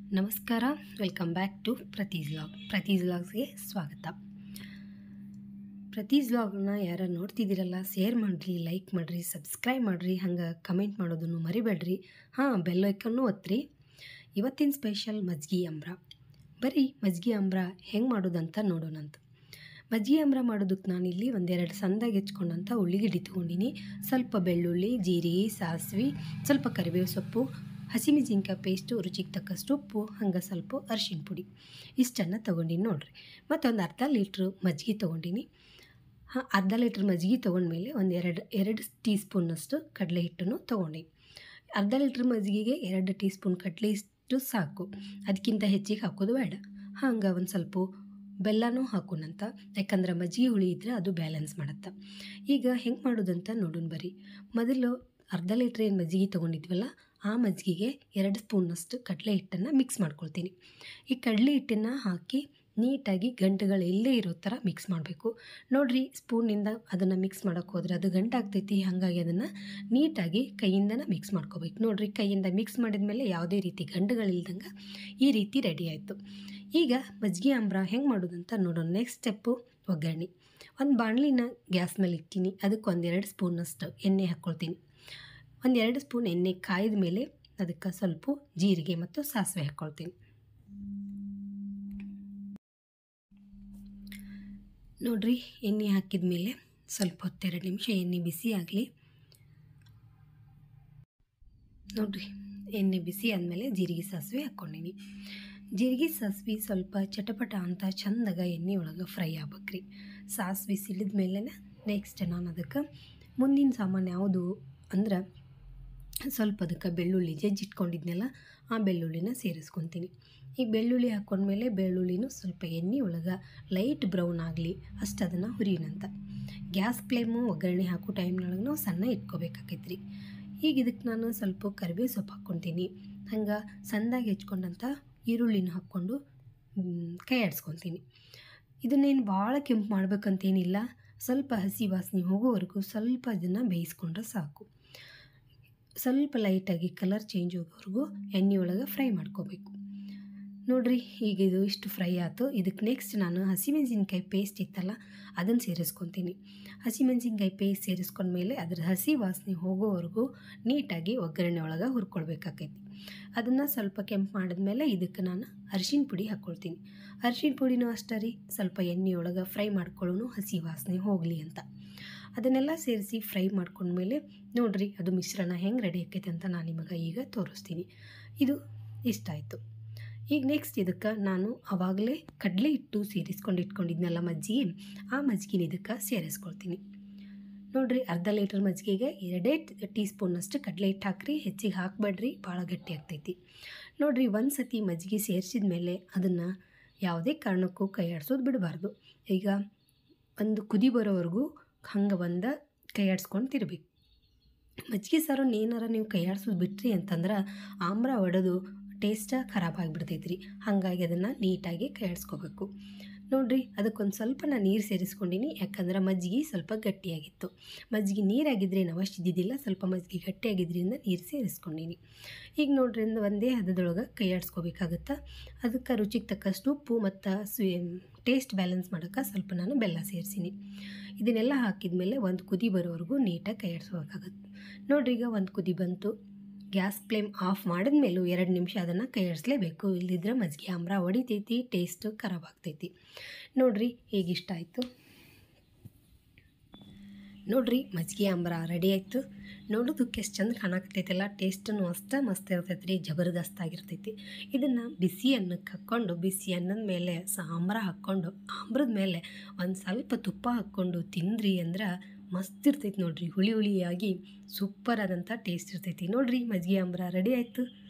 ನಮಸ್ಕಾರ welcome back to Prathi's vlog Prathi's ವ್ಲಾಗ್ಸ್ಗೆ ಸ್ವಾಗತ ಪ್ರತೀಸ್ ವ್ಲಾಗ್ನ ಯಾರು ನೋಡ್ತಿದ್ದೀರಲ್ಲ ಶೇರ್ ಮಾಡಿರಿ ಲೈಕ್ ಮಾಡಿರಿ ಸಬ್ಸ್ಕ್ರೈಬ್ ಮಾಡಿರಿ ಹಂಗೆ ಕಮೆಂಟ್ ಮಾಡೋದನ್ನು ಮರಿಬೇಡ್ರಿ ಹಾಂ ಬೆಲ್ ಐಕನ್ನು ಒತ್ತಿರಿ ಇವತ್ತಿನ ಸ್ಪೆಷಲ್ ಮಜ್ಗಿ ಅಂಬ್ರ ಬರೀ ಮಜ್ಗಿ ಅಂಬ್ರ ಹೆಂಗೆ ಮಾಡೋದಂತ ನೋಡೋಣಂತ ಮಜ್ಜಿಗೆ ಅಂಬ್ರ ಮಾಡೋದಕ್ಕೆ ನಾನಿಲ್ಲಿ ಒಂದೆರಡು ಸಣ್ಣದಾಗಿ ಹೆಚ್ಕೊಂಡಂಥ ಉಳ್ಳಿಗಿಡ್ಡಿ ತೊಗೊಂಡಿನಿ ಸ್ವಲ್ಪ ಬೆಳ್ಳುಳ್ಳಿ ಜೀರಿಗೆ ಸಾಸಿವೆ ಸ್ವಲ್ಪ ಕರಿಬೇವು ಸೊಪ್ಪು ಹಸಿಮೆಣಸಿನ್ಕಾಯಿ ಪೇಸ್ಟು ರುಚಿಗೆ ತಕ್ಕಷ್ಟು ಉಪ್ಪು ಹಂಗೆ ಸ್ವಲ್ಪ ಅರಿಶಿಣ ಪುಡಿ ಇಷ್ಟನ್ನು ತೊಗೊಂಡಿನಿ ನೋಡಿರಿ ಮತ್ತು ಒಂದು ಅರ್ಧ ಲೀಟ್ರ್ ಮಜ್ಜಿಗೆ ತೊಗೊಂಡಿನಿ ಹಾಂ ಅರ್ಧ ಲೀಟ್ರ್ ಮಜ್ಜಿಗೆ ತೊಗೊಂಡ್ಮೇಲೆ ಒಂದು ಎರಡು ಎರಡು ಟೀ ಸ್ಪೂನಷ್ಟು ಕಡಲೆ ಹಿಟ್ಟನ್ನು ತೊಗೊಂಡಿನಿ ಅರ್ಧ ಲೀಟ್ರ್ ಮಜ್ಜಿಗೆಗೆ ಎರಡು ಟೀ ಸ್ಪೂನ್ ಕಡಲೆ ಹಿಟ್ಟು ಸಾಕು ಅದಕ್ಕಿಂತ ಹೆಚ್ಚಿಗೆ ಹಾಕೋದು ಬೇಡ ಹಂಗೆ ಒಂದು ಸ್ವಲ್ಪ ಬೆಲ್ಲನೂ ಹಾಕೋಣಂತ ಯಾಕಂದ್ರೆ ಮಜ್ಜಿಗೆ ಹುಳಿ ಇದ್ದರೆ ಅದು ಬ್ಯಾಲೆನ್ಸ್ ಮಾಡುತ್ತೆ ಈಗ ಹೆಂಗೆ ಮಾಡೋದಂತ ನೋಡೋಣ ಬರ್ರಿ ಮೊದಲು ಅರ್ಧ ಲೀಟ್ರ್ ಏನು ಮಜ್ಜಿಗೆ ತೊಗೊಂಡಿದ್ವಲ್ಲ ಆ ಮಜ್ಜಿಗೆಗೆ ಎರಡು ಸ್ಪೂನಷ್ಟು ಕಡಲೆ ಹಿಟ್ಟನ್ನು ಮಿಕ್ಸ್ ಮಾಡ್ಕೊಳ್ತೀನಿ ಈ ಕಡಲೆ ಹಿಟ್ಟನ್ನು ಹಾಕಿ ನೀಟಾಗಿ ಗಂಟುಗಳು ಎಲ್ಲೇ ಇರೋ ಥರ ಮಿಕ್ಸ್ ಮಾಡಬೇಕು ನೋಡಿರಿ ಸ್ಪೂನಿಂದ ಅದನ್ನು ಮಿಕ್ಸ್ ಮಾಡೋಕ್ಕೆ ಹೋದ್ರೆ ಅದು ಗಂಟಾಗ್ತೈತಿ ಹಾಗಾಗಿ ಅದನ್ನು ನೀಟಾಗಿ ಕೈಯಿಂದನೇ ಮಿಕ್ಸ್ ಮಾಡ್ಕೋಬೇಕು ನೋಡಿರಿ ಕೈಯಿಂದ ಮಿಕ್ಸ್ ಮಾಡಿದ ಮೇಲೆ ಯಾವುದೇ ರೀತಿ ಗಂಟುಗಳಿಲ್ದಂಗೆ ಈ ರೀತಿ ರೆಡಿ ಆಯಿತು ಈಗ ಮಜ್ಜಿಗೆ ಅಂಬ್ರ ಹೆಂಗೆ ಮಾಡೋದಂತ ನೋಡೋಣ ನೆಕ್ಸ್ಟ್ ಸ್ಟೆಪ್ಪು ಒಗ್ಗರಣೆ ಒಂದು ಬಾಣಲಿನ ಗ್ಯಾಸ್ ಮೇಲೆ ಇಟ್ಟಿನಿ ಅದಕ್ಕೆ ಒಂದೆರಡು ಸ್ಪೂನಷ್ಟು ಎಣ್ಣೆ ಹಾಕ್ಕೊಳ್ತೀನಿ ಒಂದೆರಡು ಸ್ಪೂನ್ ಎಣ್ಣೆ ಕಾಯ್ದ ಮೇಲೆ ಅದಕ್ಕೆ ಸ್ವಲ್ಪ ಜೀರಿಗೆ ಮತ್ತು ಸಾಸಿವೆ ಹಾಕ್ಕೊಳ್ತೀನಿ ನೋಡ್ರಿ ಎಣ್ಣೆ ಹಾಕಿದ ಮೇಲೆ ಸ್ವಲ್ಪ ಹೊತ್ತೆರಡು ನಿಮಿಷ ಎಣ್ಣೆ ಬಿಸಿ ಆಗಲಿ ನೋಡ್ರಿ ಎಣ್ಣೆ ಬಿಸಿ ಆದಮೇಲೆ ಜೀರಿಗೆ ಸಾಸಿವೆ ಹಾಕ್ಕೊಂಡಿನಿ ಜೀರಿಗೆ ಸಾಸಿವೆ ಸ್ವಲ್ಪ ಚಟಪಟ ಅಂತ ಚಂದಾಗ ಎಣ್ಣೆ ಒಳಗೆ ಫ್ರೈ ಆಗ್ಬೇಕ್ರಿ ಸಾಸಿವೆ ಸಿಡಿದ ಮೇಲೆ ನೆಕ್ಸ್ಟ್ ನಾನು ಅದಕ್ಕೆ ಮುಂದಿನ ಸಾಮಾನು ಯಾವುದು ಅಂದ್ರೆ ಸ್ವಲ್ಪ ಅದಕ್ಕೆ ಬೆಳ್ಳುಳ್ಳಿ ಜಜ್ಜಿಟ್ಕೊಂಡಿದ್ನೆಲ್ಲ ಆ ಬೆಳ್ಳುಳ್ಳಿನ ಸೇರಿಸ್ಕೊತೀನಿ ಈ ಬೆಳ್ಳುಳ್ಳಿ ಹಾಕ್ಕೊಂಡ್ಮೇಲೆ ಬೆಳ್ಳುಳ್ಳಿನೂ ಸ್ವಲ್ಪ ಎಣ್ಣೆ ಒಳಗೆ ಲೈಟ್ ಬ್ರೌನ್ ಆಗಲಿ ಅಷ್ಟು ಅದನ್ನು ಹುರಿಯೋಣಂತ ಗ್ಯಾಸ್ ಫ್ಲೇಮು ಒಗ್ಗರಣೆ ಹಾಕೋ ಟೈಮ್ನೊಳಗೆ ನಾವು ಸಣ್ಣ ಇಟ್ಕೋಬೇಕಾಕೈತ್ರಿ ಈಗ ಇದಕ್ಕೆ ನಾನು ಸ್ವಲ್ಪ ಕರಿಬೇವು ಸೊಪ್ಪು ಹಾಕ್ಕೊತೀನಿ ಹಂಗೆ ಸಣ್ಣದಾಗಿ ಹೆಚ್ಕೊಂಡಂಥ ಈರುಳ್ಳಿನ ಹಾಕ್ಕೊಂಡು ಕೈ ಆಡಿಸ್ಕೊತೀನಿ ಇದನ್ನೇನು ಭಾಳ ಕೆಂಪು ಮಾಡ್ಬೇಕಂತೇನಿಲ್ಲ ಸ್ವಲ್ಪ ಹಸಿ ವಾಸನೆ ಹೋಗೋವರೆಗೂ ಸ್ವಲ್ಪ ಇದನ್ನು ಬೇಯಿಸ್ಕೊಂಡ್ರೆ ಸಾಕು ಸ್ವಲ್ಪ ಲೈಟಾಗಿ ಕಲರ್ ಚೇಂಜ್ ಹೋಗೋವರೆಗೂ ಎಣ್ಣೆ ಒಳಗೆ ಫ್ರೈ ಮಾಡ್ಕೋಬೇಕು ನೋಡಿರಿ ಈಗ ಇದು ಇಷ್ಟು ಫ್ರೈ ಆಯಿತು ಇದಕ್ಕೆ ನೆಕ್ಸ್ಟ್ ನಾನು ಹಸಿಮೆಣಸಿನ್ಕಾಯಿ ಪೇಸ್ಟ್ ಇತ್ತಲ್ಲ ಅದನ್ನು ಸೇರಿಸ್ಕೊತೀನಿ ಹಸಿಮೆಣಸಿನ್ಕಾಯಿ ಪೇಸ್ಟ್ ಸೇರಿಸ್ಕೊಂಡ್ಮೇಲೆ ಅದ್ರ ಹಸಿ ವಾಸನೆ ಹೋಗೋವರೆಗೂ ನೀಟಾಗಿ ಒಗ್ಗರಣೆ ಒಳಗೆ ಹುರ್ಕೊಳ್ಬೇಕಾಕೈತಿ ಅದನ್ನು ಸ್ವಲ್ಪ ಕೆಂಪು ಮಾಡಿದ್ಮೇಲೆ ಇದಕ್ಕೆ ನಾನು ಅರಿಶಿಣ ಪುಡಿ ಹಾಕ್ಕೊಳ್ತೀನಿ ಅರಿಶಿಣ ಪುಡಿನೂ ಅಷ್ಟೇ ರೀ ಸ್ವಲ್ಪ ಎಣ್ಣೆ ಒಳಗೆ ಫ್ರೈ ಮಾಡ್ಕೊಳ್ಳೋನು ಹಸಿ ವಾಸನೆ ಹೋಗಲಿ ಅಂತ ಅದನ್ನೆಲ್ಲ ಸೇರಿಸಿ ಫ್ರೈ ಮಾಡ್ಕೊಂಡ್ಮೇಲೆ ನೋಡಿರಿ ಅದು ಮಿಶ್ರಣ ಹೆಂಗೆ ರೆಡಿ ಆಕೈತೆ ಅಂತ ನಾನು ನಿಮಗೆ ಈಗ ತೋರಿಸ್ತೀನಿ ಇದು ಇಷ್ಟ ಆಯಿತು ಈಗ ನೆಕ್ಸ್ಟ್ ಇದಕ್ಕೆ ನಾನು ಆವಾಗಲೇ ಕಡಲೆ ಹಿಟ್ಟು ಸೇರಿಸ್ಕೊಂಡು ಇಟ್ಕೊಂಡಿದ್ನಲ್ಲ ಮಜ್ಜಿಗೆ ಆ ಮಜ್ಜಿಗೆನ ಇದಕ್ಕೆ ಸೇರಿಸ್ಕೊಳ್ತೀನಿ ನೋಡಿರಿ ಅರ್ಧ ಲೀಟ್ರ್ ಮಜ್ಜಿಗೆಗೆ ಎರಡೇ ಟೀ ಸ್ಪೂನಷ್ಟು ಕಡಲೆ ಹಿಟ್ಟು ಹಾಕ್ರಿ ಹೆಚ್ಚಿಗೆ ಹಾಕಬೇಡ್ರಿ ಭಾಳ ಗಟ್ಟಿ ಆಗ್ತೈತಿ ನೋಡಿರಿ ಒಂದು ಸತಿ ಮಜ್ಜಿಗೆ ಸೇರಿಸಿದ ಮೇಲೆ ಅದನ್ನು ಯಾವುದೇ ಕಾರಣಕ್ಕೂ ಕೈ ಆಡಿಸೋದು ಬಿಡಬಾರ್ದು ಈಗ ಒಂದು ಕುದಿ ಬರೋವರೆಗೂ ಹಂಗೆ ಒಂದು ಕೈ ಆಡಿಸ್ಕೊಂಡು ತಿರ್ಬೇಕು ಮಜ್ಜಿಗೆ ಸಾರನ್ನು ಏನಾರ ನೀವು ಕೈ ಆಡಿಸೋದು ಬಿಟ್ರಿ ಅಂತಂದ್ರೆ ಆಮ್ರ ಒಡೆದು ಟೇಸ್ಟ ಖರಾಬ್ ಆಗಿಬಿಡ್ತೈತ್ರಿ ಹಾಗಾಗಿ ಅದನ್ನು ನೀಟಾಗಿ ಕೈ ಆಡಿಸ್ಕೋಬೇಕು ನೋಡಿರಿ ಅದಕ್ಕೊಂದು ಸ್ವಲ್ಪ ನಾನು ನೀರು ಸೇರಿಸ್ಕೊಂಡಿನಿ ಯಾಕಂದ್ರೆ ಮಜ್ಜಿಗೆ ಸ್ವಲ್ಪ ಗಟ್ಟಿಯಾಗಿತ್ತು ಮಜ್ಜಿಗೆ ನೀರಾಗಿದ್ದರೆ ನಾವು ಅಷ್ಟು ಇದ್ದಿದ್ದಿಲ್ಲ ಸ್ವಲ್ಪ ಮಜ್ಜಿಗೆ ಗಟ್ಟಿಯಾಗಿದ್ದರಿಂದ ನೀರು ಸೇರಿಸ್ಕೊಂಡಿನಿ ಈಗ ನೋಡ್ರಿ ಒಂದೇ ಹದದೊಳಗೆ ಕೈ ಆಡಿಸ್ಕೋಬೇಕಾಗತ್ತೆ ಅದಕ್ಕೆ ರುಚಿಗೆ ತಕ್ಕಷ್ಟು ಉಪ್ಪು ಮತ್ತು ಸ್ವೀ ಟೇಸ್ಟ್ ಬ್ಯಾಲೆನ್ಸ್ ಮಾಡೋಕ್ಕೆ ಸ್ವಲ್ಪ ನಾನು ಬೆಲ್ಲ ಸೇರಿಸಿನಿ ಇದನ್ನೆಲ್ಲ ಹಾಕಿದ ಮೇಲೆ ಒಂದು ಕುದಿ ಬರೋವರೆಗೂ ನೀಟಾಗಿ ಕೈ ಆಡಿಸ್ಕೋಬೇಕಾಗತ್ತೆ ನೋಡ್ರಿ ಈಗ ಒಂದು ಕುದಿ ಬಂತು ಗ್ಯಾಸ್ ಫ್ಲೇಮ್ ಆಫ್ ಮಾಡಿದ ಮೇಲೂ ಎರಡು ನಿಮಿಷ ಅದನ್ನು ಕೈ ಆಡಿಸ್ಲೇಬೇಕು ಇಲ್ಲದಿದ್ರೆ ಮಜ್ಜಿಗೆ ಆಮ್ರ ಹೊಡಿತೈತಿ ಟೇಸ್ಟು ಖರಾಬ್ ಆಗ್ತೈತಿ ನೋಡಿರಿ ಹೇಗಿಷ್ಟ ಆಯಿತು ನೋಡಿರಿ ಮಜ್ಜಿಗೆ ಆಂಬ್ರ ರೆಡಿ ಆಯಿತು ನೋಡೋದಕ್ಕೆ ಎಷ್ಟು ಚಂದ ಕಾಣಕತ್ತೈತಲ್ಲ ಟೇಸ್ಟನ್ನು ಅಷ್ಟೇ ಮಸ್ತ್ ಇರ್ತೈತೆ ರೀ ಜಬರ್ದಸ್ತ್ ಆಗಿರ್ತೈತಿ ಇದನ್ನು ಬಿಸಿ ಅನ್ನಕ್ಕೆ ಹಾಕ್ಕೊಂಡು ಬಿಸಿ ಅನ್ನದ ಮೇಲೆ ಸಾಂಬ್ರ ಹಾಕ್ಕೊಂಡು ಆಮ್ರದ ಮೇಲೆ ಒಂದು ಸ್ವಲ್ಪ ತುಪ್ಪ ಹಾಕ್ಕೊಂಡು ತಿಂದ್ರಿ ಅಂದ್ರೆ ಮಸ್ತ್ ಇರ್ತೈತಿ ನೋಡ್ರಿ ಹುಳಿ ಹುಳಿಯಾಗಿ ಸೂಪರ್ ಆದಂಥ ಟೇಸ್ಟ್ ಇರ್ತೈತಿ ನೋಡ್ರಿ ಮಜ್ಜಿಗೆ ಆಂಬ್ರ ರೆಡಿ ಆಯಿತು